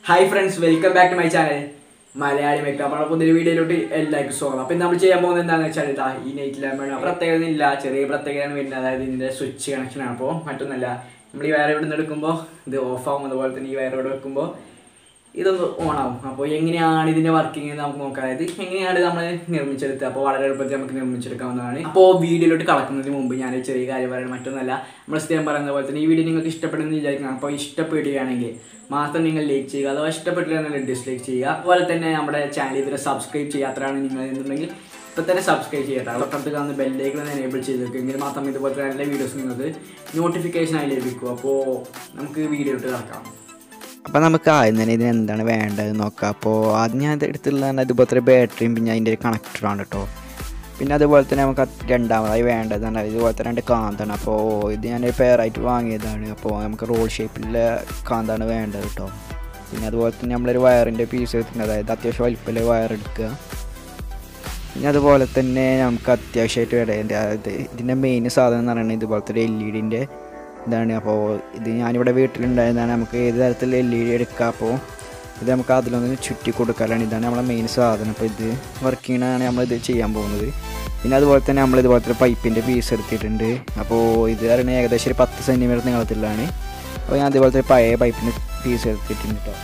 hi friends welcome back to my channel Malayali makeup പുതിയ വീഡിയോയിലോട്ട് എല്ലാവർക്കും സ്വാഗതം അപ്പം നമ്മൾ ചെയ്യാൻ പോകുന്നത് എന്താണെന്ന് വെച്ചാൽ ഇതാ ഈ നൈറ്റ് ലാമ്പാണ് പ്രത്യേകത ഇല്ല ചെറിയ പ്രത്യേകതയാണ് വരുന്നത് അതായത് ഇതിൻ്റെ സ്വിച്ച് കണക്ഷനാണ് അപ്പോൾ മറ്റൊന്നല്ല നമ്മൾ ഈ വയർ ഇവിടെ നിന്ന് എടുക്കുമ്പോൾ ഇത് ഓഫ് ആവും അതുപോലെ തന്നെ ഈ വയർ ഇവിടെ വെക്കുമ്പോൾ ഇതൊന്ന് ഓണാവും അപ്പോൾ എങ്ങനെയാണ് ഇതിൻ്റെ വർക്കിംഗ് എന്ന് നമുക്ക് നോക്കാം അതായത് എങ്ങനെയാണ് നമ്മൾ നിർമ്മിച്ചെടുത്തത് അപ്പോൾ വളരെ എളുപ്പത്തിൽ നമുക്ക് നിർമ്മിച്ചെടുക്കാവുന്നതാണ് അപ്പോൾ വീഡിയോയിലോട്ട് കടക്കുന്നതിന് മുമ്പ് ഞാൻ ഒരു ചെറിയ കാര്യം പറയാൻ മറ്റൊന്നല്ല നമ്മൾ സ്ഥിരം പറയുന്ന പോലെ തന്നെ ഈ വീഡിയോ നിങ്ങൾക്ക് ഇഷ്ടപ്പെടുമെന്ന് വിചാരിക്കണം അപ്പോൾ ഇഷ്ടപ്പെടുകയാണെങ്കിൽ മാത്രം നിങ്ങൾ ലൈക്ക് ചെയ്യുക അഥവാ ഇഷ്ടപ്പെട്ടില്ല എന്നുണ്ടെങ്കിൽ ഡിസ്ലൈക്ക് ചെയ്യുക അതുപോലെ തന്നെ നമ്മുടെ ചാനൽ ഇതുവരെ സബ്സ്ക്രൈബ് ചെയ്യാത്തതാണ് നിങ്ങൾ എന്നുണ്ടെങ്കിൽ ഇപ്പം തന്നെ സബ്സ്ക്രൈബ് ചെയ്യട്ടെ തൊട്ടടുത്ത് കാണുന്ന ബെല്ലേക്ക് ഒന്ന് എനേബിൾ ചെയ്ത് വെക്കുക എങ്കിൽ മാത്രം ഇതുപോലത്തെ നല്ല വീഡിയോസ് നിങ്ങൾക്ക് നോട്ടിഫിക്കേഷനായി ലഭിക്കും അപ്പോൾ നമുക്ക് വീഡിയോയിലോട്ട് കിടക്കാം അപ്പോൾ നമുക്ക് ആദ്യം തന്നെ ഇതിന് എന്താണ് വേണ്ടത് നോക്കാം അപ്പോൾ ആദ്യം ഞാൻ എടുത്തുള്ള ഇതുപോലത്തെ ബാറ്ററിയും പിന്നെ അതിൻ്റെ ഒരു കണക്ടറാണ് കേട്ടോ പിന്നെ അതുപോലെ തന്നെ നമുക്ക് അത് രണ്ടാമതായി വേണ്ടതാണ് ഇതുപോലത്തെ രണ്ട് കാന്താണ് അപ്പോൾ ഇത് ഞാൻ പെയറായിട്ട് വാങ്ങിയതാണ് അപ്പോൾ നമുക്ക് റോൾ ഷേപ്പിലുള്ള കാന്താണ് വേണ്ടത് കേട്ടോ പിന്നെ അതുപോലെ തന്നെ നമ്മളൊരു വയറിൻ്റെ പീസ് എടുത്തിട്ടുണ്ട് അതായത് അത്യാവശ്യം വലിപ്പമുള്ള വയർ എടുക്കുക പിന്നെ അതുപോലെ തന്നെ നമുക്ക് അത്യാവശ്യമായിട്ട് വേണ്ടത് അതായത് ഇതിൻ്റെ മെയിൻ സാധനം എന്ന് പറയുന്നത് ഇതുപോലത്തെ ഒരു എൽ ഇ ഡിൻ്റെ ഇതാണ് അപ്പോൾ ഇത് ഞാനിവിടെ വീട്ടിലുണ്ടായതാണ് നമുക്ക് ഏത് തരത്തിൽ എൽ ഇ ഡി എടുക്കാം അപ്പോൾ ഇത് നമുക്ക് അതിലൊന്ന് ചുറ്റി കൊടുക്കാനാണ് ഇതാണ് നമ്മളെ മെയിൻ സാധനം അപ്പോൾ ഇത് വർക്കിങ്ങിനാണ് നമ്മളിത് ചെയ്യാൻ പോകുന്നത് പിന്നെ അതുപോലെ തന്നെ നമ്മൾ ഇതുപോലത്തെ പൈപ്പിൻ്റെ പീസ് എടുത്തിട്ടുണ്ട് അപ്പോൾ ഇത് പറയുന്നത് ഏകദേശം ഒരു പത്ത് സെൻറ്റിമീറ്റർ നീളത്തിലാണ് അപ്പോൾ ഞാൻ അതുപോലത്തെ പഴയ പൈപ്പിൻ്റെ പീസ് എടുത്തിട്ടുണ്ട് കേട്ടോ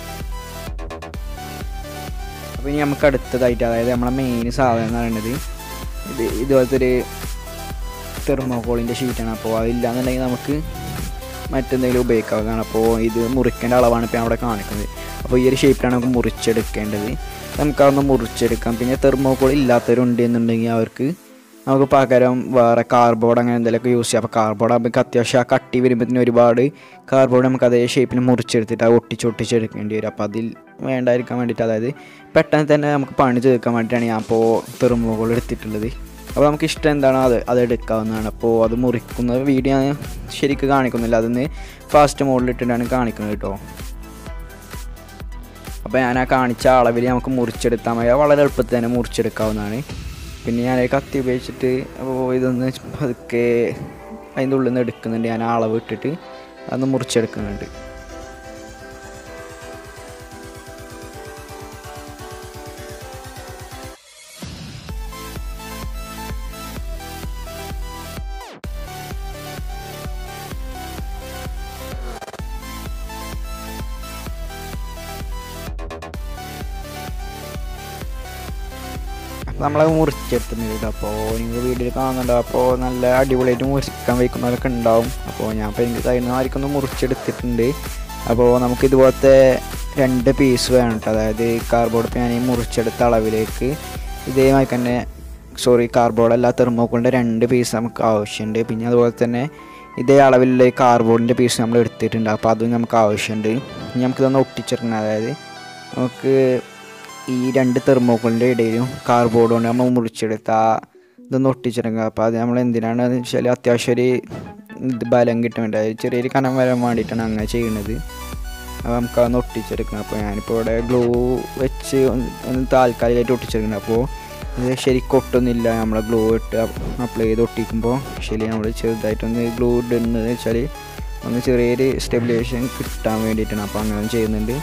അപ്പോൾ ഇനി നമുക്ക് അടുത്തതായിട്ട് അതായത് നമ്മളെ മെയിൻ സാധനം എന്ന് പറയുന്നത് ഇത് ഇതുപോലത്തെ ഒരു തെർമോക്കോളിൻ്റെ ഷീറ്റാണ് അപ്പോൾ അതില്ലാന്നുണ്ടെങ്കിൽ നമുക്ക് മറ്റെന്തെങ്കിലും ഉപയോഗിക്കാവുന്നതാണ് അപ്പോൾ ഇത് മുറിക്കേണ്ട അളവാണ് ഇപ്പോൾ അവിടെ കാണിക്കുന്നത് അപ്പോൾ ഈ ഒരു ഷേപ്പിലാണ് നമുക്ക് മുറിച്ചെടുക്കേണ്ടത് നമുക്കതൊന്ന് മുറിച്ചെടുക്കാം പിന്നെ തെർമോക്കോൾ ഇല്ലാത്തവരുണ്ട് എന്നുണ്ടെങ്കിൽ അവർക്ക് നമുക്ക് പകരം വേറെ കാർബോർഡ് അങ്ങനെ എന്തെങ്കിലുമൊക്കെ യൂസ് ചെയ്യാം അപ്പോൾ കാർബോർഡ് ആകുമ്പോൾ അത്യാവശ്യം ആ കട്ടി വരുമ്പോഴത്തേന് ഒരുപാട് കാർബോർഡ് നമുക്ക് അതേ ഷേപ്പിൽ മുറിച്ചെടുത്തിട്ട് അത് ഒട്ടിച്ച് ഒട്ടിച്ചെടുക്കേണ്ടി വരും അപ്പോൾ അതിൽ വേണ്ടായിരിക്കാൻ വേണ്ടിയിട്ട് അതായത് പെട്ടെന്ന് തന്നെ നമുക്ക് പണി തീർക്കാൻ വേണ്ടിയിട്ടാണ് ഞാൻ അപ്പോൾ തെർമോക്കോൾ എടുത്തിട്ടുള്ളത് അപ്പോൾ നമുക്ക് ഇഷ്ടം എന്താണോ അത് അത് എടുക്കാവുന്നതാണ് അപ്പോൾ അത് മുറിക്കുന്ന വീഡിയോ ഞാൻ ശരിക്കും കാണിക്കുന്നില്ല അതൊന്ന് ഫാസ്റ്റ് മോഡിലിട്ടിട്ടാണ് കാണിക്കുന്നത് കേട്ടോ അപ്പോൾ ഞാൻ ആ കാണിച്ച അളവിൽ നമുക്ക് മുറിച്ചെടുത്താൽ മതി അത് വളരെ എളുപ്പത്തിൽ തന്നെ മുറിച്ചെടുക്കാവുന്നതാണ് പിന്നെ ഞാൻ കത്തി ഉപയോഗിച്ചിട്ട് അപ്പോൾ ഇതൊന്ന് പതുക്കെ അതിൻ്റെ ഉള്ളിൽ നിന്ന് എടുക്കുന്നുണ്ട് ഞാൻ ആ അളവ് ഇട്ടിട്ട് അതൊന്ന് മുറിച്ചെടുക്കുന്നുണ്ട് നമ്മളത് മുറിച്ചെടുത്തുന്നുണ്ട് കേട്ടോ അപ്പോൾ നിങ്ങൾ വീഡിയോയിൽ കാണുന്നുണ്ടോ അപ്പോൾ നല്ല അടിപൊളിയായിട്ട് മുറിക്കാൻ വയ്ക്കുന്നവരൊക്കെ ഉണ്ടാവും അപ്പോൾ ഞാൻ ഇപ്പോൾ എനിക്ക് കഴിയുന്ന ആർക്കൊന്ന് മുറിച്ചെടുത്തിട്ടുണ്ട് അപ്പോൾ നമുക്ക് ഇതുപോലത്തെ രണ്ട് പീസ് വേണം കേട്ടോ അതായത് കാർബോർഡ് ഇപ്പോൾ ഞാൻ ഈ മുറിച്ചെടുത്ത അളവിലേക്ക് ഇതേമായി തന്നെ സോറി കാർബോർഡ് അല്ല തെർമോക്കോളിൻ്റെ രണ്ട് പീസ് നമുക്ക് ആവശ്യമുണ്ട് പിന്നെ അതുപോലെ തന്നെ ഇതേ അളവിലുള്ള കാർബോർഡിൻ്റെ പീസ് നമ്മൾ എടുത്തിട്ടുണ്ട് അപ്പോൾ അതും നമുക്ക് ആവശ്യമുണ്ട് ഇനി നമുക്കിതൊന്ന് ഒട്ടിച്ചെടുക്കണം അതായത് നമുക്ക് ഈ രണ്ട് തെർമോക്കോളിൻ്റെ ഇടയിലും കാർബോർഡ് കൊണ്ട് നമ്മൾ മുറിച്ചെടുത്ത ആ ഇതൊന്ന് ഒട്ടിച്ചിറങ്ങുക അപ്പോൾ അത് നമ്മൾ എന്തിനാണെന്ന് വെച്ചാൽ അത്യാവശ്യം ഒരു ഇത് ബലം കിട്ടാൻ വേണ്ടി അതായത് ചെറിയൊരു കനം വരാൻ വേണ്ടിയിട്ടാണ് അങ്ങനെ ചെയ്യുന്നത് അപ്പോൾ നമുക്ക് അതൊന്ന് ഒട്ടിച്ചെടുക്കണം അപ്പോൾ ഞാനിപ്പോൾ ഇവിടെ ഗ്ലൂ വെച്ച് ഒന്ന് ഒന്ന് താൽക്കാലികമായിട്ട് ഒട്ടിച്ചെടുക്കണം അപ്പോൾ ഇത് ശരിക്കും ഒട്ടുന്നില്ല നമ്മൾ ഗ്ലൂ ഇട്ട് അപ്ലൈ ചെയ്ത് ഒട്ടിക്കുമ്പോൾ ശരി നമ്മൾ ചെറുതായിട്ടൊന്ന് ഗ്ലൂ ഇടുന്നത് വെച്ചാൽ ഒന്ന് ചെറിയൊരു സ്റ്റെബിലൈസേഷൻ കിട്ടാൻ വേണ്ടിയിട്ടാണ് അപ്പോൾ അങ്ങനെ ചെയ്യുന്നുണ്ട്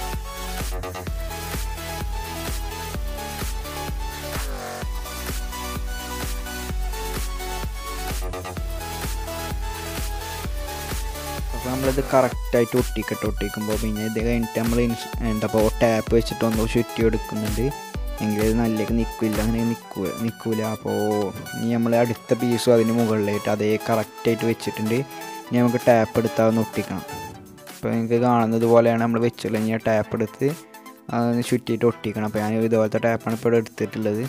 അപ്പോൾ നമ്മളിത് കറക്റ്റായിട്ട് ഒട്ടിക്കട്ടെ ഒട്ടിക്കുമ്പോൾ പിന്നെ ഇത് കഴിഞ്ഞിട്ട് നമ്മൾ എന്താ ഇപ്പോൾ ടാപ്പ് വെച്ചിട്ട് ഒന്ന് ചുറ്റി എടുക്കുന്നുണ്ട് എങ്കിൽ ഇത് നല്ലേക്ക് നിൽക്കില്ല അങ്ങനെ നിൽക്കുക നിൽക്കില്ല അപ്പോൾ ഇനി നമ്മൾ അടുത്ത പീസും അതിന് മുകളിലായിട്ട് അതേ കറക്റ്റായിട്ട് വെച്ചിട്ടുണ്ട് ഇനി നമുക്ക് ടാപ്പ് എടുത്താൽ ഒന്ന് ഒട്ടിക്കണം അപ്പോൾ നിങ്ങൾക്ക് കാണുന്നത് പോലെയാണ് നമ്മൾ വെച്ചുള്ളത് ഇനി ടാപ്പ് എടുത്ത് അതൊന്ന് ചുറ്റിയിട്ട് ഒട്ടിക്കണം അപ്പോൾ ഞാൻ ഇതുപോലത്തെ ടാപ്പാണ് ഇപ്പോൾ ഇവിടെ എടുത്തിട്ടുള്ളത്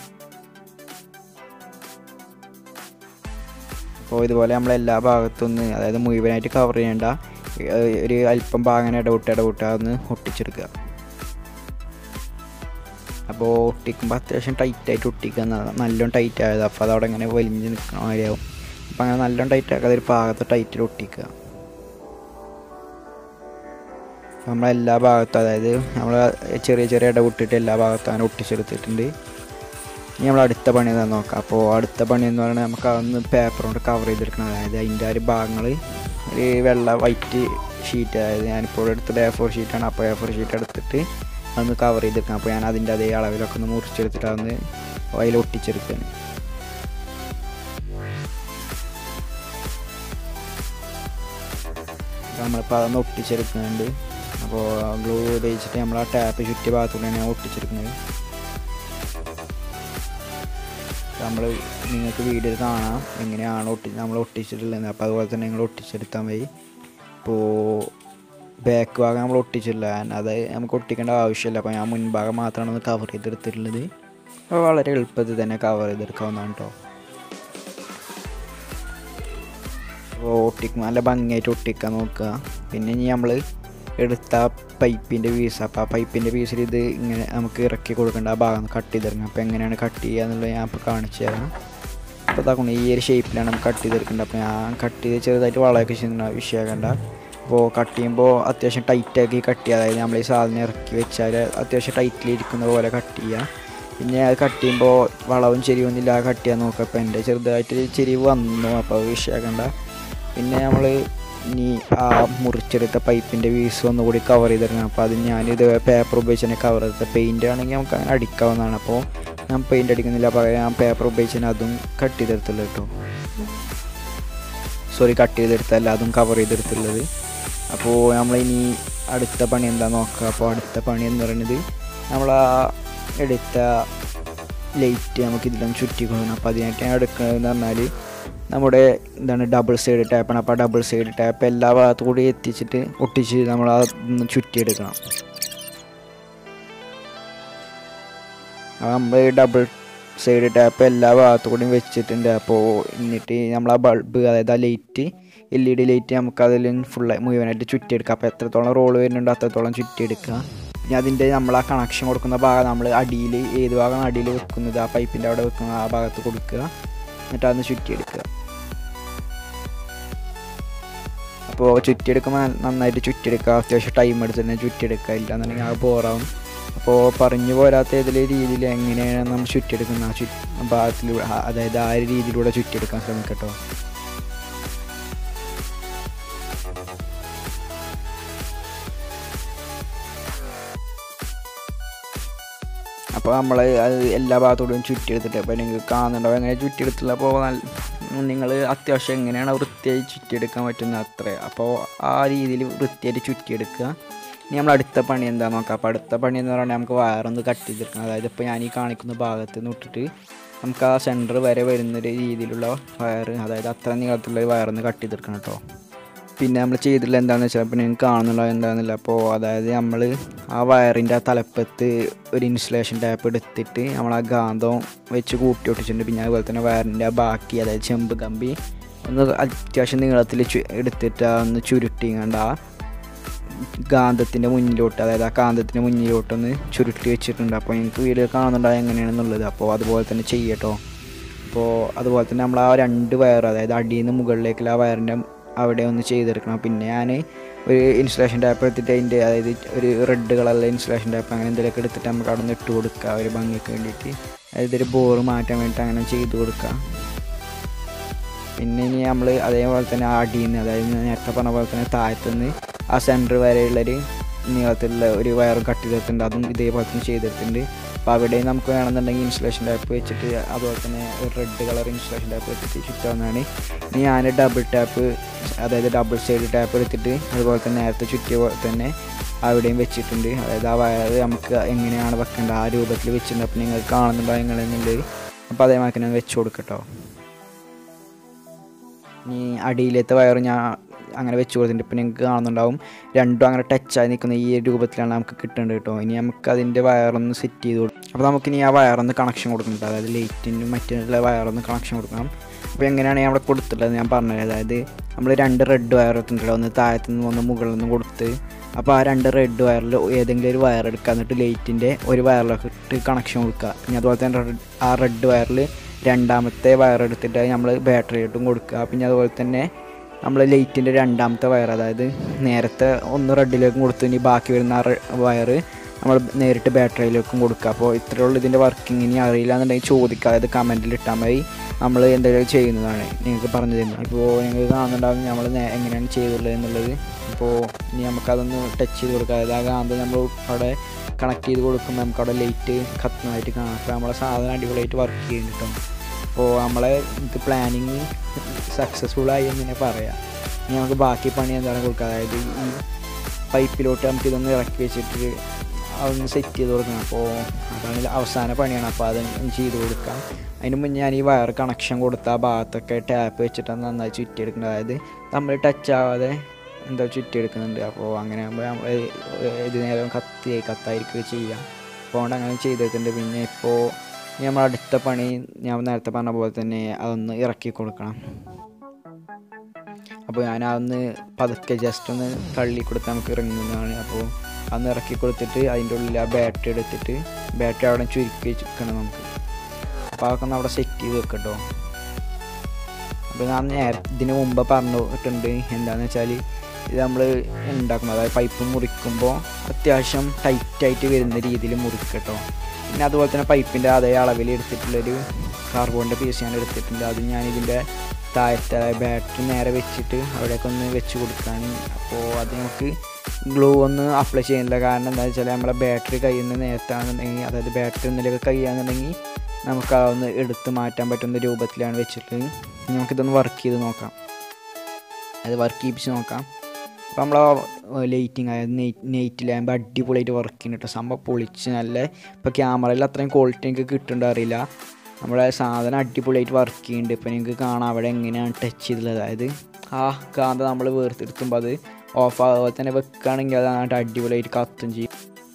അപ്പോൾ ഇതുപോലെ നമ്മൾ എല്ലാ ഭാഗത്തുനിന്ന് അതായത് മുഴുവനായിട്ട് കവർ ചെയ്യേണ്ട ഒരു അല്പം ഭാഗം ഇടവിട്ട് ഇടവിട്ട് അതൊന്ന് ഒട്ടിച്ചെടുക്കുക അപ്പോൾ ഒട്ടിക്കുമ്പോൾ അത്യാവശ്യം ടൈറ്റായിട്ട് ഒട്ടിക്കുക നല്ലോണം ടൈറ്റ് ആയത് അപ്പോൾ അതവിടെ ഇങ്ങനെ വലിഞ്ഞ് നിൽക്കണ മാതിരിയാവും അപ്പോൾ അങ്ങനെ നല്ലോണം ടൈറ്റ് ആക്കാതെ ഒരു ഭാഗത്ത് ടൈറ്റിൽ ഒട്ടിക്കുക നമ്മളെല്ലാ ഭാഗത്തും അതായത് നമ്മൾ ചെറിയ ചെറിയ ഇടവിട്ടിട്ട് എല്ലാ ഭാഗത്തും അങ്ങനെ ഒട്ടിച്ചെടുത്തിട്ടുണ്ട് ഇനി നമ്മൾ അടുത്ത പണി എന്താ നോക്കാം അപ്പോൾ അടുത്ത പണി എന്ന് പറയുന്നത് നമുക്ക് അതൊന്ന് പേപ്പർ കൊണ്ട് കവർ ചെയ്തെടുക്കണം അതായത് അതിൻ്റെ ആ ഒരു ഭാഗങ്ങൾ ഒരു വെള്ള വൈറ്റ് ഷീറ്റ് അതായത് ഞാനിപ്പോൾ എടുത്തത് എ ഫോർ ഷീറ്റാണ് അപ്പോൾ എ ഫോർ ഷീറ്റ് എടുത്തിട്ട് അതൊന്ന് കവർ ചെയ്തെടുക്കണം അപ്പോൾ ഞാൻ അതിൻ്റെ അതേ അളവിലൊക്കെ ഒന്ന് മുറിച്ചെടുത്തിട്ട് അതൊന്ന് അതിൽ ഒട്ടിച്ചെടുക്കുകയാണ് നമ്മളിപ്പോൾ അതൊന്ന് ഒട്ടിച്ചെടുക്കുന്നുണ്ട് അപ്പോൾ ഗ്ലൂ ഉപയോഗിച്ചിട്ട് നമ്മൾ ആ ടാപ്പ് ചുറ്റിയ ഭാഗത്തൂടെയാണ് ഞാൻ ഒട്ടിച്ചെടുക്കുന്നത് നമ്മൾ നിങ്ങൾക്ക് വീഡിയോയിൽ കാണാം എങ്ങനെയാണ് ഒട്ടി നമ്മൾ ഒട്ടിച്ചിട്ടുള്ളത് അപ്പോൾ അതുപോലെ തന്നെ നിങ്ങൾ ഒട്ടിച്ചെടുത്താൽ മതി ഇപ്പോൾ ബാക്ക് ഭാഗം നമ്മൾ ഒട്ടിച്ചിട്ടില്ല കാരണം അത് നമുക്ക് ഒട്ടിക്കേണ്ട ആവശ്യമില്ല അപ്പോൾ ഞാൻ മുൻഭാഗം മാത്രമാണ് ഒന്ന് കവർ ചെയ്തെടുത്തിട്ടുള്ളത് അപ്പോൾ വളരെ എളുപ്പത്തിൽ തന്നെ കവർ ചെയ്തെടുക്കാവുന്നതാണ് കേട്ടോ അപ്പോൾ ഒട്ടിക്കും നല്ല ഭംഗിയായിട്ട് ഒട്ടിക്കാൻ നോക്കുക പിന്നെ ഇനി നമ്മൾ എടുത്ത പൈപ്പിൻ്റെ പീസ് അപ്പോൾ ആ പൈപ്പിൻ്റെ പീസിൽ ഇത് ഇങ്ങനെ നമുക്ക് ഇറക്കി കൊടുക്കേണ്ട ആ ഭാഗം കട്ട് ചെയ്തെടുക്കണം അപ്പോൾ എങ്ങനെയാണ് കട്ട് ചെയ്യുക എന്നുള്ളത് ഞാൻ ഇപ്പോൾ കാണിച്ചു തരാം അപ്പോൾ ഇതാക്കണം ഈ ഒരു ഷേപ്പിലാണ് നമുക്ക് കട്ട് ചെയ്തെടുക്കേണ്ടത് അപ്പോൾ ഞാൻ കട്ട് ചെയ്ത് ചെറുതായിട്ട് വളമൊക്കെ ചെയ്യുന്ന വിഷയമാക്കണ്ട അപ്പോൾ കട്ട് ചെയ്യുമ്പോൾ അത്യാവശ്യം ടൈറ്റാക്കി കട്ട് ചെയ്യുക അതായത് നമ്മൾ ഈ സാധനം ഇറക്കി വെച്ചാൽ അത്യാവശ്യം ടൈറ്റിൽ ഇരിക്കുന്ന പോലെ കട്ട് ചെയ്യുക പിന്നെ അത് കട്ട് ചെയ്യുമ്പോൾ വളവും ചെരിവൊന്നുമില്ല കട്ട് ചെയ്യാൻ നോക്കുക അപ്പോൾ എൻ്റെ ചെറുതായിട്ട് ചെരിവ് വന്നു അപ്പോൾ അത് വിഷയമാക്കണ്ട പിന്നെ നമ്മൾ ഇനി ആ മുറിച്ചെടുത്ത പൈപ്പിൻ്റെ വീസ് ഒന്നുകൂടി കവർ ചെയ്തെടുക്കണം അപ്പോൾ അത് ഞാനിത് പേപ്പർ ഉപയോഗിച്ച് തന്നെ കവർ ചെയ്തത് പെയിൻ്റ് ആണെങ്കിൽ നമുക്ക് അങ്ങനെ അടിക്കാവുന്നതാണ് അപ്പോൾ ഞാൻ പെയിൻ്റ് അടിക്കുന്നില്ല പകരം ഞാൻ പേപ്പർ ഉപയോഗിച്ച് തന്നെ അതും കട്ട് ചെയ്തെടുത്തുള്ളൂ കേട്ടോ സോറി കട്ട് ചെയ്തെടുത്തല്ല അതും കവർ ചെയ്തെടുത്തുള്ളത് അപ്പോൾ നമ്മളിനി അടുത്ത പണി എന്താ നോക്കുക അപ്പോൾ അടുത്ത പണി എന്ന് പറയുന്നത് നമ്മൾ ആ എടുത്ത ലൈറ്റ് നമുക്ക് ഇതിലും ചുറ്റി കൊടുക്കണം അപ്പോൾ അതിനായിട്ട് ഞാൻ എടുക്കുന്നതെന്ന് പറഞ്ഞാൽ നമ്മുടെ എന്താണ് ഡബിൾ സൈഡ് ടാപ്പാണ് അപ്പോൾ ആ ഡബിൾ സൈഡ് ടാപ്പ് എല്ലാ ഭാഗത്തു കൂടി എത്തിച്ചിട്ട് ഒട്ടിച്ച് നമ്മൾ ആ ഒന്ന് ചുറ്റിയെടുക്കണം അപ്പോൾ നമ്മൾ ഡബിൾ സൈഡ് ടാപ്പ് എല്ലാ ഭാഗത്തു കൂടിയും വെച്ചിട്ടുണ്ട് അപ്പോൾ എന്നിട്ട് നമ്മൾ ആ ബൾബ് അതായത് ആ light L E D light നമുക്ക് അതിൽ ഫുള്ള് മുഴുവനായിട്ട് ചുറ്റിയെടുക്കുക അപ്പോൾ എത്രത്തോളം റോള് വരുന്നുണ്ടോ അത്രത്തോളം ചുറ്റിയെടുക്കുക പിന്നെ അതിൻ്റെ നമ്മൾ ആ കണക്ഷൻ കൊടുക്കുന്ന ഭാഗം നമ്മൾ അടിയിൽ ഏത് ഭാഗമാണ് അടിയിൽ വെക്കുന്നത് ആ പൈപ്പിൻ്റെ അവിടെ വെക്കുന്ന ആ ഭാഗത്ത് കൊടുക്കുക എന്നിട്ട് അതൊന്ന് ചുറ്റിയെടുക്കുക അപ്പോൾ ചുറ്റിയെടുക്കുമ്പോൾ നന്നായിട്ട് ചുറ്റിയെടുക്കുക അത്യാവശ്യം ടൈം എടുത്ത് തന്നെ ചുറ്റിയെടുക്കുക ഇല്ലാന്നുണ്ടെങ്കിൽ ആ ബോറാവും അപ്പോൾ പറഞ്ഞു പോരാത്ത ഏതെങ്കിലും രീതിയിൽ എങ്ങനെയാണ് നമ്മൾ ചുറ്റിയെടുക്കുന്നത് ആ ചു ഭാഗത്തിലൂടെ ആ- അതായത് ആ ഒരു രീതിയിലൂടെ ചുറ്റിയെടുക്കാൻ ശ്രമിക്കട്ടോ അപ്പോൾ നമ്മൾ അത് എല്ലാ ഭാഗത്തോടും ചുറ്റിയെടുത്തിട്ട് അപ്പോൾ നിങ്ങൾക്ക് കാണുന്നുണ്ടോ എങ്ങനെ ചുറ്റിയെടുത്തില്ല അപ്പോൾ നിങ്ങൾ അത്യാവശ്യം എങ്ങനെയാണ് വൃത്തിയായി ചുറ്റിയെടുക്കാൻ പറ്റുന്നത് അത്ര അപ്പോൾ ആ രീതിയിൽ വൃത്തിയായിട്ട് ചുറ്റിയെടുക്കുക ഇനി നമ്മൾ അടുത്ത പണി എന്താ നോക്കാം അപ്പോൾ അടുത്ത പണി എന്ന് പറഞ്ഞാൽ നമുക്ക് വയറൊന്ന് കട്ട് ചെയ്തെടുക്കണം അതായത് ഇപ്പോൾ ഞാൻ ഈ കാണിക്കുന്ന ഭാഗത്ത് നിന്ന് ഇട്ടിട്ട് നമുക്ക് ആ സെൻറ്റർ വരെ വരുന്നൊരു രീതിയിലുള്ള വയർ അതായത് അത്ര നീളത്തിലുള്ള ഒരു വയറൊന്ന് കട്ട് ചെയ്തെടുക്കണം കേട്ടോ പിന്നെ നമ്മൾ ചെയ്തിട്ടുള്ള എന്താണെന്ന് വെച്ചാൽ പിന്നെ നിങ്ങൾക്ക് കാണുന്നുള്ള എന്താണെന്നില്ല അപ്പോൾ അതായത് നമ്മൾ ആ വയറിൻ്റെ ആ തലപ്പത്ത് ഒരു ഇൻസുലേഷൻ ടാപ്പ് എടുത്തിട്ട് നമ്മൾ ആ ഗാന്ധം വെച്ച് കൂട്ടി ഒട്ടിച്ചിട്ടുണ്ട് പിന്നെ അതുപോലെ തന്നെ വയറിൻ്റെ ആ ബാക്കി അതായത് ചെമ്പ് കമ്പി ഒന്ന് അത്യാവശ്യം നീളത്തിൽ ചു എടുത്തിട്ട് ആ ഒന്ന് ചുരുട്ടിങ്ങാണ്ട് ആ ഗാന്ധത്തിൻ്റെ മുന്നിലോട്ട് അതായത് ആ കാന്തത്തിൻ്റെ മുന്നിലോട്ടൊന്ന് ചുരുട്ടി വെച്ചിട്ടുണ്ട് അപ്പോൾ നിങ്ങൾക്ക് വീഡിയോ കാണുന്നുണ്ടാവും എങ്ങനെയാണെന്നുള്ളത് അപ്പോൾ അതുപോലെ തന്നെ ചെയ്യട്ടോ അപ്പോൾ അതുപോലെ തന്നെ നമ്മൾ ആ രണ്ട് വയർ അതായത് അടിയിൽ നിന്ന് മുകളിലേക്കുള്ള ആ വയറിൻ്റെ അവിടെ ഒന്ന് ചെയ്തെടുക്കണം പിന്നെ ഞാൻ ഒരു ഇൻസുലേഷൻ ടാപ്പ് എടുത്തിട്ട് അതിൻ്റെ അതായത് ഒരു റെഡ് കളറിലെ ഇൻസുലേഷൻ ടാപ്പ് അങ്ങനെ എന്തെങ്കിലുമൊക്കെ എടുത്തിട്ട് നമുക്ക് അവിടെ നിന്ന് ഇട്ട് കൊടുക്കുക ഒരു ഭംഗിക്ക് വേണ്ടിയിട്ട് അതായത് ഒരു ബോറ് മാറ്റാൻ വേണ്ടിയിട്ട് അങ്ങനെ ചെയ്ത് കൊടുക്കുക പിന്നെ ഇനി നമ്മൾ അതേപോലെ തന്നെ ആ അടിയിൽ നിന്ന് അതായത് ഞാൻ നേരത്തെ പറഞ്ഞ പോലെ തന്നെ താഴത്തുനിന്ന് ആ സെൻറ്റർ വരെയുള്ളൊരു നീളത്തിലുള്ള ഒരു വയറും കട്ട് ചെയ്തിട്ടുണ്ട് അതും ഇതേപോലെ തന്നെ ചെയ്തിട്ടുണ്ട് അപ്പോൾ അവിടെ നമുക്ക് വേണമെന്നുണ്ടെങ്കിൽ ഇൻസുലേഷൻ ടാപ്പ് വെച്ചിട്ട് അതുപോലെ തന്നെ ഒരു റെഡ് കളർ ഇൻസുലേഷൻ ടാപ്പ് വെച്ചിട്ട് ചുറ്റാവുന്നതാണ് ഇനി ഞാൻ ഡബിൾ ടാപ്പ് അതായത് ഡബിൾ സൈഡ് ടാപ്പ് എടുത്തിട്ട് അതുപോലെ തന്നെ നേരത്തെ ചുറ്റിയ പോലെ തന്നെ അവിടെയും വെച്ചിട്ടുണ്ട് അതായത് ആ വയർ നമുക്ക് എങ്ങനെയാണ് വെക്കേണ്ടത് ആ രൂപത്തിൽ വെച്ചിട്ടുണ്ട് അപ്പോൾ നിങ്ങൾ കാണുന്നുണ്ടോ എങ്ങനെയെന്നുള്ളത് അപ്പോൾ അതേമാതിരി ഞാൻ വെച്ച് കൊടുക്കട്ടോ ഇനി അടിയിലത്തെ വയർ ഞാൻ അങ്ങനെ വെച്ച് കൊടുത്തിട്ടുണ്ട് ഇപ്പം നിങ്ങൾക്ക് കാണുന്നുണ്ടാവും രണ്ടും അങ്ങനെ ടച്ചായി നിൽക്കുന്ന ഈ രൂപത്തിലാണ് നമുക്ക് കിട്ടേണ്ടത് കേട്ടോ ഇനി നമുക്ക് അതിൻ്റെ വയറൊന്ന് സെറ്റ് ചെയ്ത് കൊടുക്കും അപ്പോൾ നമുക്കിനി ആ വയറൊന്ന് കണക്ഷൻ കൊടുക്കുന്നുണ്ട് അതായത് ലൈറ്റിനും മറ്റുള്ള വയറൊന്ന് കണക്ഷൻ കൊടുക്കണം അപ്പോൾ എങ്ങനെയാണ് ഞാൻ അവിടെ കൊടുത്തിട്ടുള്ളത് ഞാൻ പറഞ്ഞത് അതായത് നമ്മൾ രണ്ട് റെഡ് വയർ എടുത്തിട്ടുണ്ടല്ലോ ഒന്ന് താഴത്തു നിന്ന് ഒന്ന് മുകളിൽ നിന്ന് കൊടുത്ത് അപ്പോൾ ആ രണ്ട് റെഡ് വയറിൽ ഏതെങ്കിലും ഒരു വയർ എടുക്കുക എന്നിട്ട് ലൈറ്റിൻ്റെ ഒരു വയറിലൊക്കെ ഇട്ട് കണക്ഷൻ കൊടുക്കുക പിന്നെ അതുപോലെ തന്നെ red- ആ റെഡ് വയറിൽ രണ്ടാമത്തെ വയർ എടുത്തിട്ട് നമ്മൾ ബാറ്ററി ആയിട്ടും കൊടുക്കുക പിന്നെ അതുപോലെ തന്നെ നമ്മൾ ലൈറ്റിൻ്റെ രണ്ടാമത്തെ വയർ അതായത് നേരത്തെ ഒന്ന് റെഡിലേക്കും കൊടുത്തു ഇനി ബാക്കി വരുന്ന ആ വയർ നമ്മൾ നേരിട്ട് ബാറ്ററിയിലേക്കും കൊടുക്കുക അപ്പോൾ ഇത്രയേ ഉള്ളൂ ഇതിൻ്റെ വർക്കിംഗ് ഇനി അറിയില്ല എന്നുണ്ടെങ്കിൽ ചോദിക്കുക അതായത് കമൻറ്റിൽ ഇട്ടാൽ മതി നമ്മൾ എന്തെങ്കിലും ചെയ്യുന്നതാണ് നിങ്ങൾക്ക് പറഞ്ഞു തരുന്നത് ഇപ്പോൾ നിങ്ങൾ കാണുന്നുണ്ടാവും നമ്മൾ എങ്ങനെയാണ് ചെയ്തുള്ളത് എന്നുള്ളത് ഇപ്പോൾ ഇനി നമുക്കതൊന്ന് ടച്ച് ചെയ്ത് കൊടുക്കുക അതായത് ആ കാന്തം നമ്മൾ അവിടെ കണക്ട് ചെയ്ത് കൊടുക്കുമ്പോൾ നമുക്ക് അവിടെ ലൈറ്റ് കത്തുന്നതായിട്ട് കാണാം അപ്പോൾ നമ്മളെ സാധനം അടിപൊളിയായിട്ട് വർക്ക് ചെയ്യുന്നു കേട്ടോ അപ്പോൾ നമ്മളെ ഇത് പ്ലാനിങ് സക്സസ്ഫുൾ ആയി എന്ന് തന്നെ പറയാം ഇനി നമുക്ക് ബാക്കി പണി എന്താണ് കൊടുക്കുക അതായത് ഈ പൈപ്പിലോട്ട് നമുക്ക് ഇതൊന്ന് ഇറക്കി വെച്ചിട്ട് അതൊന്ന് സെറ്റ് ചെയ്ത് കൊടുക്കണം അപ്പോൾ അതാണ് അവസാന പണിയാണ് അപ്പോൾ അത് ചെയ്ത് കൊടുക്കാം അതിന് മുന്നേ ഞാൻ ഈ വയർ കണക്ഷൻ കൊടുത്ത ആ ഭാഗത്തൊക്കെ ടാപ്പ് വെച്ചിട്ട് നന്നായി ചുറ്റിയെടുക്കുന്നത് അതായത് നമ്മൾ ടച്ച് ആവാതെ എന്താ ചുറ്റിയെടുക്കുന്നുണ്ട് അപ്പോൾ അങ്ങനെ ആകുമ്പോൾ നമ്മൾ ഇത് നേരം കത്തി കത്തായിരിക്കുക ചെയ്യാം അപ്പോൾ അതുകൊണ്ട് അങ്ങനെ ചെയ്തിട്ടുണ്ട് പിന്നെ ഇപ്പോൾ നമ്മൾ അടുത്ത പണി ഞാൻ നേരത്തെ പറഞ്ഞ പോലെ തന്നെ അതൊന്ന് ഇറക്കി കൊടുക്കണം അപ്പോൾ ഞാൻ അതൊന്ന് പതുക്കെ ജസ്റ്റ് ഒന്ന് തള്ളി കൊടുത്താൽ നമുക്ക് ഇറങ്ങുന്നതാണ് അപ്പോൾ അതൊന്ന് ഇറക്കി കൊടുത്തിട്ട് അതിൻ്റെ ഉള്ളിൽ ആ ബാറ്ററി എടുത്തിട്ട് ബാറ്ററി അവിടെ ചുരുക്കി വെക്കണം നമുക്ക് അപ്പോൾ അതൊക്കെ ഒന്ന് അവിടെ സെറ്റ് ചെയ്ത് വെക്കട്ടോ അപ്പോൾ ഞാൻ നേരെ ഇതിന് മുമ്പ് പറഞ്ഞിട്ടുണ്ട് എന്താണെന്ന് വെച്ചാൽ ഇത് നമ്മൾ ഉണ്ടാക്കുമ്പോൾ അതായത് പൈപ്പ് മുറിക്കുമ്പോൾ അത്യാവശ്യം ടൈറ്റായിട്ട് വരുന്ന രീതിയിൽ മുറിക്കട്ടോ പിന്നെ അതുപോലെ തന്നെ പൈപ്പിൻ്റെ അതേ അളവിൽ എടുത്തിട്ടുള്ളൊരു കാർബോണിൻ്റെ പീസ് ഞാൻ എടുത്തിട്ടുണ്ട് അത് ഞാൻ ഇതിൻ്റെ താഴത്തെ അതായത് ബാറ്ററി നേരെ വെച്ചിട്ട് അവിടേക്ക് ഒന്ന് വെച്ച് കൊടുക്കാൻ അപ്പോൾ അത് നമുക്ക് ഗ്ലൂ ഒന്ന് അപ്ലൈ ചെയ്യുന്നില്ല കാരണം എന്താ വെച്ചാൽ നമ്മളെ ബാറ്ററി കയ്യിൽ നിന്ന് നേരത്താണെന്നുണ്ടെങ്കിൽ അതായത് ബാറ്ററി ഒന്നിലേക്ക് കഴിയുകയാണെന്നുണ്ടെങ്കിൽ നമുക്ക് അതൊന്ന് എടുത്ത് മാറ്റാൻ പറ്റുന്ന രൂപത്തിലാണ് വെച്ചിട്ട് നമുക്കിതൊന്ന് വർക്ക് ചെയ്ത് നോക്കാം അത് വർക്ക് ചെയ്യിപ്പിച്ച് നോക്കാം അപ്പോൾ നമ്മൾ ലൈറ്റിങ് അതായത് നെയ്റ്റ് നെയ്റ്റ് ലാമ്പ് അടിപൊളിയായിട്ട് വർക്ക് ചെയ്യുന്നുണ്ട് സംഭവം പൊളിച്ച് നല്ല ഇപ്പോൾ ക്യാമറയിൽ അത്രയും ക്വാളിറ്റി എനിക്ക് കിട്ടുന്നുണ്ടോ അറിയില്ല നമ്മുടെ സാധനം അടിപൊളിയായിട്ട് വർക്ക് ചെയ്യുന്നുണ്ട് ഇപ്പോൾ നിങ്ങൾക്ക് കാണാം അവിടെ എങ്ങനെയാണ് ടച്ച് ചെയ്തിട്ടുള്ളത് അതായത് ആ കാന്ത നമ്മൾ വേർത്തെടുത്തുമ്പോൾ അത് ഓഫ് ആകാതെ തന്നെ വെക്കുകയാണെങ്കിൽ അത് അടിപൊളിയായിട്ട് കത്തും ചെയ്യും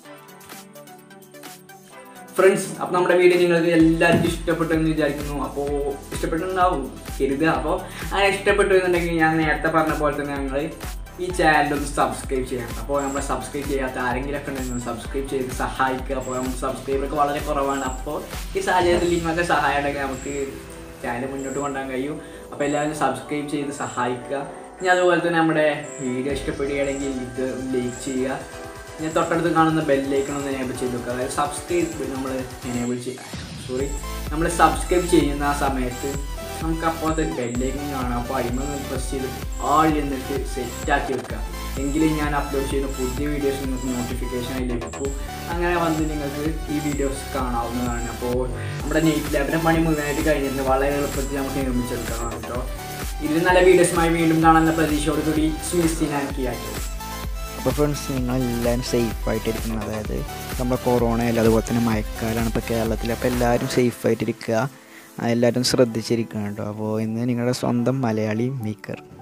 ഫ്രണ്ട്സ് അപ്പോൾ നമ്മുടെ വീഡിയോ നിങ്ങൾക്ക് എല്ലാവർക്കും ഇഷ്ടപ്പെട്ടു എന്ന് വിചാരിക്കുന്നു അപ്പോൾ ഇഷ്ടപ്പെട്ടുണ്ടാവും കരുതുക അപ്പോൾ അങ്ങനെ ഇഷ്ടപ്പെട്ടു എന്നുണ്ടെങ്കിൽ ഞാൻ നേരത്തെ പറഞ്ഞ പോലെ തന്നെ ഞങ്ങൾ ഈ ചാനൽ ഒന്ന് സബ്സ്ക്രൈബ് ചെയ്യണം അപ്പോൾ നമ്മൾ സബ്സ്ക്രൈബ് ചെയ്യാത്ത ആരെങ്കിലുമൊക്കെ ഉണ്ടെങ്കിൽ സബ്സ്ക്രൈബ് ചെയ്ത് സഹായിക്കുക അപ്പോൾ നമുക്ക് സബ്സ്ക്രൈബറൊക്കെ വളരെ കുറവാണ് അപ്പോൾ ഈ സാഹചര്യത്തിൽ നിങ്ങളൊക്കെ സഹായം ഉണ്ടെങ്കിൽ നമുക്ക് ചാനൽ മുന്നോട്ട് കൊണ്ടുപോകാൻ കഴിയും അപ്പോൾ എല്ലാവരും സബ്സ്ക്രൈബ് ചെയ്ത് സഹായിക്കുക ഇനി അതുപോലെ തന്നെ നമ്മുടെ വീഡിയോ ഇഷ്ടപ്പെടുകയാണെങ്കിൽ ഇത് ലൈക്ക് ചെയ്യുക ഞാൻ തൊട്ടടുത്ത് കാണുന്ന ബെല്ലൈക്കൺ ഒന്ന് എനേബിൾ ചെയ്ത് വെക്കുക അതായത് സബ്സ്ക്രൈബ് നമ്മൾ എനേബിൾ ചെയ്യുക സോറി നമ്മൾ സബ്സ്ക്രൈബ് ചെയ്യുന്ന ആ സമയത്ത് നമുക്ക് അപ്പോഴത്തെ ബെല്ലൈക്കൺ കാണാം അപ്പോൾ അടിമ പ്രസ് ചെയ്ത് ആൾ എന്നിട്ട് സെറ്റാക്കി വെക്കുക എങ്കിലും ഞാൻ അപ്ലോഡ് ചെയ്യുന്ന പുതിയ വീഡിയോസ് നിങ്ങൾക്ക് നോട്ടിഫിക്കേഷൻ ആയി ലഭിക്കും അങ്ങനെ വന്ന് നിങ്ങൾക്ക് ഈ വീഡിയോസ് കാണാവുന്നതാണ് അപ്പോൾ നമ്മുടെ നെയ്റ്റ് ലാബിൻ്റെ പണി മുഴുവനായിട്ട് കഴിഞ്ഞിട്ടുണ്ട് വളരെ എളുപ്പത്തിൽ നമുക്ക് നിർമ്മിച്ചെടുക്കണം കേട്ടോ ഇതിൽ നല്ല വീഡിയോസുമായി വീണ്ടും കാണുന്ന പ്രതീക്ഷയോടുകൂടി സ്മിസിനാക്കിയാക്കി അപ്പോൾ ഫ്രണ്ട്സ് നിങ്ങളെല്ലാവരും സേഫായിട്ടിരിക്കണം അതായത് നമ്മുടെ കൊറോണ അല്ല അതുപോലെ തന്നെ മഴക്കാലമാണ് ഇപ്പോൾ കേരളത്തിൽ അപ്പോൾ എല്ലാവരും സേഫായിട്ടിരിക്കുക എല്ലാവരും ശ്രദ്ധിച്ചിരിക്കണം കേട്ടോ അപ്പോൾ ഇന്ന് നിങ്ങളുടെ സ്വന്തം മലയാളി മേക്കർ